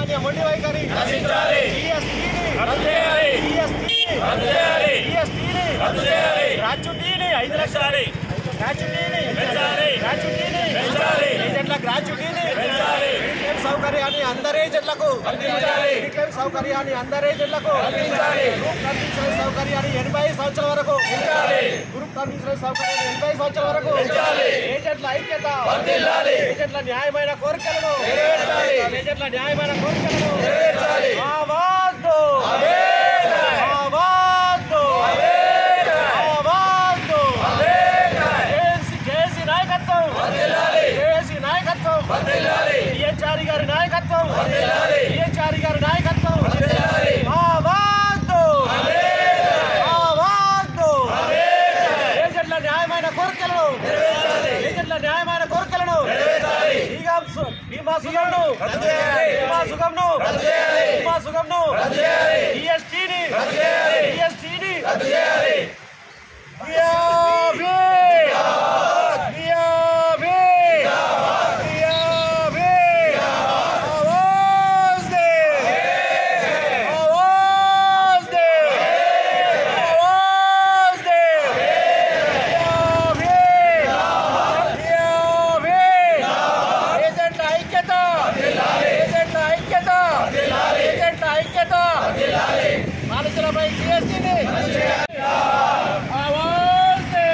యాజమాన్య మొండి వైఖరి నశించాలి. జీఎస్టీని రద్దు చేయాలి. జీఎస్టీని రద్దు చేయాలి. జీఎస్టీని రద్దు చేయాలి. గ్రాట్యుటీని ఐదు లక్షలు పెంచాలి గ్రాట్యుటీని పెంచాలి. గ్రాట్యుటీని పెంచాలి. ఏజెంట్ల గ్రాట్యుటీని పెంచాలి. మెడిక్లెయిమ్ సౌకర్యాన్ని అందరు ఏజెంట్లకు అందించాలి. మెడిక్లెయిమ్ సౌకర్యాన్ని అందరు ఏజెంట్లకు అందించాలి. గ్రూప్ టర్మ్ ఇన్సూరెన్స్ సౌకర్యాన్ని ఎనభై సంవత్సరాల వరకు పెంచాలి. గ్రూప్ టర్మ్ ఇన్సూరెన్స్ సౌకర్యాన్ని ఎనభై సంవత్సరాల వరకు పెంచాలి. ఏజెంట్ల ఐక్యత వర్ధిల్లాలి. ఏజెంట్ల న్యాయమైన కోరికలను నెరవేర్చాలి. ఏజెంట్ల న్యాయమైన కోరికలను నెరవేర్చాలి. ఆవాజ్ దో. అవేకాయ్. ఆవాజ్ దో. ఆవాజ్ దో. కేసీ కేసీ నాయకత్వం వర్ధిల్లాలి. కేసీ నాయకత్వం వర్ధిల్లాలి. డిఎన్చారి గారి నాయకత్వం వర్ధిల్లాలి. డిఎన్చారి గారి నాయకత్వం వర్ధిల్లాలి. ఆవాజ్ దో. అవేకాయ్. ఆవాజ్ దో. అవేకాయ్. ఏజెంట్ల న్యాయమైన కోరికలను నెరవేర్చాలి. ఏజెంట్ల న్యాయమైన కోరికలను నెరవేర్చాలి. బీమా సు- బీమా సుగంను రద్దు చేయాలి. బీమా సుగంను రద్దు చేయాలి. బీమా సుగంను రద్దు చేయాలి. డిఎస్టీని రద్దు చేయాలి. డిఎస్టీని రద్దు చేయాలి డియాబీ డియాబీ డియాబీ ఆవాజ్ దే ఆవాజ్ దే ఆవాజ్ దే డియాబీ డియాబీ ఏజెంట్ల ఐక్యత ఏజెంట్ల ఐక్యత ఏజెంట్ల ఐక్యత బానిసలపై జీఎస్టీని ఆవాజ్ దే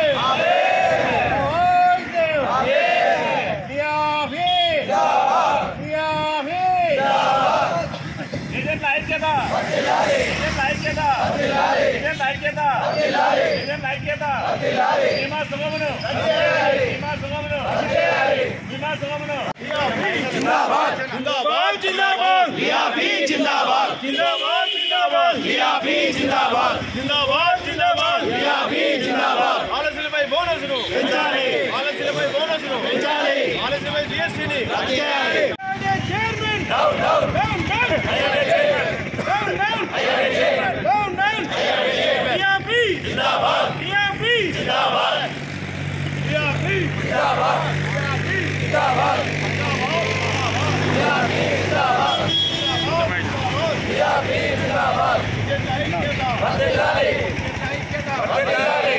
ఆవాజ్ దే డియాబీ డియాబీ ఏజెంట్ల ఐక్యత ఏజెంట్ల ఐక్యత ఏజెంట్ల ఐక్యత ఏజెంట్ల ఐక్యత బీమా సుగమును బీమా సుగమును బీమా సుగమును జిందాబాద్ జిందాబాద్ జిందాబాద్ బీఆర్పీ జిందాబాద్ జిందాబాద్ జిందాబాద్ బీఆర్పీ జిందాబాద్ జిందాబాద్ జిందాబాద్ బీఆర్పీ జిందాబాద్ ఆలస్యులపై బోనస్ను పెంచాలి ఆలస్యులపై బోనస్ను పెంచాలి ఆలస్యులపై జిఎస్టీని రద్దు చేయాలి chairman down down down down అయ్యే చైర్మన్ డౌన్ డౌన్ అయ్యే చైర్మన్ డౌన్ డౌన్ డియాబీ జిందాబాద్ డియాబీ జిందాబాద్ డియాబీ జిందాబాద్ జిందాబాద్ వర్ధిల్లాలి వర్ధిల్లాలి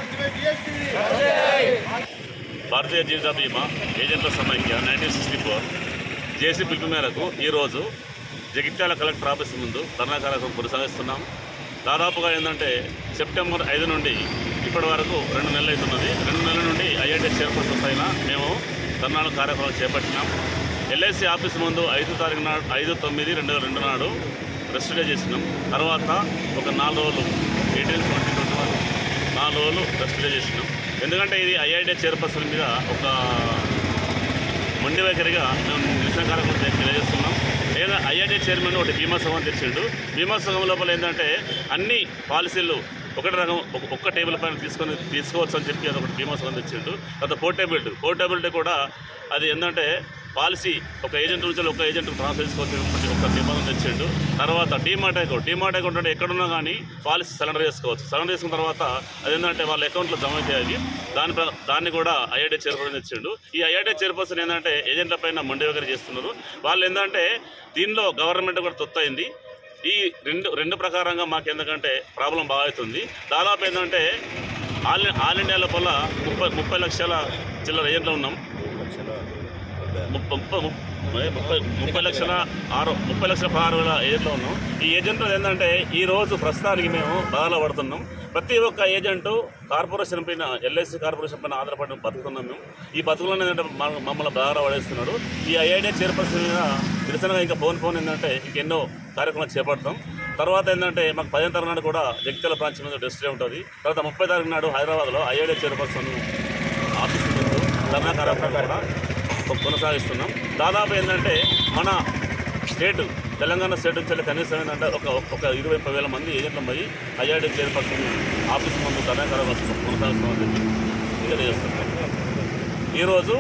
భారతీయ జీవిత బీమా ఏజెంట్ల సమైక్య నైన్టీన్ సిక్స్టీ ఫోర్ జేసీ పిలుపు మేరకు ఈరోజు జగిత్యాల కలెక్టర్ ఆఫీస్ ముందు ధర్నా కార్యక్రమం కొనసాగిస్తున్నాం దాదాపుగా ఏంటంటే సెప్టెంబర్ ఐదు నుండి ఇప్పటి వరకు రెండు నెలలు అవుతున్నది రెండు నెలల నుండి ఐఐటి చైర్పర్సన్ పైన మేము ధర్నాల కార్యక్రమం చేపట్టినాం ఎల్ఐసి ఆఫీస్ ముందు ఐదు తారీఖు నాడు ఐదు తొమ్మిది రెండు వేల రెండు నాడు రెస్ట్ డే చేసినాం తర్వాత ఒక నాలుగు రోజులు ఎయిటీన్ ట్వంటీ ట్వంటీ వన్ నాలుగు రోజులు రెస్ట్ డే చేసినాం ఎందుకంటే ఇది ఐఐటి చైర్పర్సన్ మీద ఒక మొండి వైఖరిగా మేము నిరసన కార్యక్రమం తె- తెలియజేస్తున్నాం లేదా ఐఐటి చైర్మన్ ఒకటి బీమా సంఘం తెచ్చిండు బీమా సంఘం లోపల ఏంటంటే అన్ని పాలసీలు ఒకటి రకం ఒక- ఒక్క టేబుల్ పైన తీసుకొని తీసుకోవచ్చు అని చెప్పి అది ఒకటి బీమా సంఘం తెచ్చిండు తర్వాత పోర్టబిలిటీ పోర్టబిలిటీ కూడా అది ఏంటంటే పాలసీ ఒక ఏజెంట్ నుంచి ఒక ఏజెంట్ ట్రాన్స్ఫర్ చేసుకోవచ్చు ఒక నిబంధన తెచ్చిండు తర్వాత డీమాట్ అకౌంట్ డీమాట్ అకౌంట్ అంటే ఎక్కడున్నా కానీ పాలసీ సరెండర్ చేసుకోవచ్చు సరెండర్ చేసుకున్న తర్వాత అదేంటంటే వాళ్ళ అకౌంట్లో జమ చేయాలి దాని ప్ర- దాన్ని కూడా ఐఐటి చైర్పర్సన్ తెచ్చిండు ఈ ఐఐటి చైర్పర్సన్ ఏంటంటే ఏజెంట్ల పైన మొండి వగర చేస్తున్నారు వాళ్ళు ఏంటంటే దీనిలో గవర్నమెంట్ కూడా తొత్తయింది ఈ రెండు రెండు ప్రకారంగా మాకు ఎందుకంటే ప్రాబ్లం బాగా అవుతుంది దాదాపు ఏంటంటే ఆల్ ఆల్ ఇండియా లోపల ముప్పై ముప్పై లక్షల చిల్లర ఏజెంట్లు ఉన్నాం ముప్పై ముప్పై ముప్పై ముప్పై ముప్పై లక్షల ఆరు ముప్పై లక్షల పదహారు వేల ఏజెంట్లో ఉన్నాం ఈ ఏజెంట్లు ఏంటంటే ఈ రోజు ప్రస్తుతానికి మేము బాధలో పడుతున్నాం ప్రతి ఒక్క ఏజెంటు కార్పొరేషన్ పైన ఎల్ఐసి కార్పొరేషన్ పైన ఆధారపడి బతుకుతున్నాం మేము ఈ బతుకులను ఏంటంటే మన- మమ్మల్ని బాగా పడేస్తున్నాడు ఈ ఐఐడియా చైర్పర్సన్ మీద నిరసనగా ఇంకా ఫోన్ ఫోన్ ఏంటంటే ఇంకెన్నో కార్యక్రమాలు చేపడతాం తర్వాత ఏంటంటే మాకు పదిహేను తారీఖు నాడు కూడా జగిత్యాల బ్రాంచ్ మీద డెస్ట్ డే ఉంటుంది తర్వాత ముప్పై తారీఖు నాడు హైదరాబాద్లో ఐఐడియా చైర్పర్సన్ ఆఫీస్ ముందు ధర్నా కార్యక్రమం కూడా కొనసాగిస్తున్నాం దాదాపు ఏంటంటే మన స్టేట్ తెలంగాణ స్టేట్ నుంచి కనీసం ఏంటంటే ఒక ఒక ఇరవై ముప్పై వేల మంది ఏజెంట్లు పోయి ఐఐడి చైర్పర్సన్ ఆఫీస్ ముందు ధర్నా కార్యక్రమం కొనసాగిస్తున్నామని చెప్పి తెలియజేస్తున్నాం ఈరోజు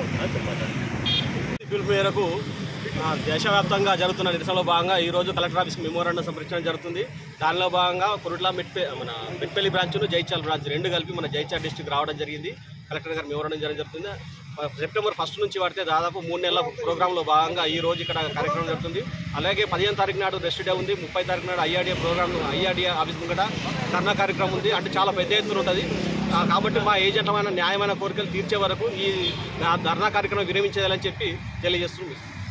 పిలుపు మేరకు ఆ, దేశవ్యాప్తంగా జరుగుతున్న నిరసనలో భాగంగా ఈ రోజు కలెక్టర్ ఆఫీస్కి మెమోరాండం సమర్పించడం జరుగుతుంది దానిలో భాగంగా కురుట్ల మిట్పే మన మిట్పల్లి బ్రాంచ్ను జైచాల్ బ్రాంచ్ రెండు కలిపి మన జైచాల్ డిస్టిక్ రావడం జరిగింది కలెక్టర్ గారు మెమోరాండం చేయడం జరుగుతుంది ఆ, సెప్టెంబర్ ఫస్ట్ నుంచి పడితే దాదాపు మూడు నెలల ప్రోగ్రాంలో భాగంగా ఈ రోజు ఇక్కడ కార్యక్రమం జరుగుతుంది అలాగే పదిహేను తారీఖు నాడు రెస్ట్ డే ఉంది ముప్పై తారీఖు నాడు ఐఆర్డీఏ ప్రోగ్రామ్ ఐఆర్డీఏ ఆఫీస్ ముంగట ధర్నా కార్యక్రమం ఉంది అంటే చాలా పెద్ద ఎత్తున ఉంటుంది ఆ, కాబట్టి మా ఏజెంట్లమైన న్యాయమైన కోరికలు తీర్చే వరకు ఈ ధర్నా కార్యక్రమం విరమించేయాలని చెప్పి తెలియజేస్తుంది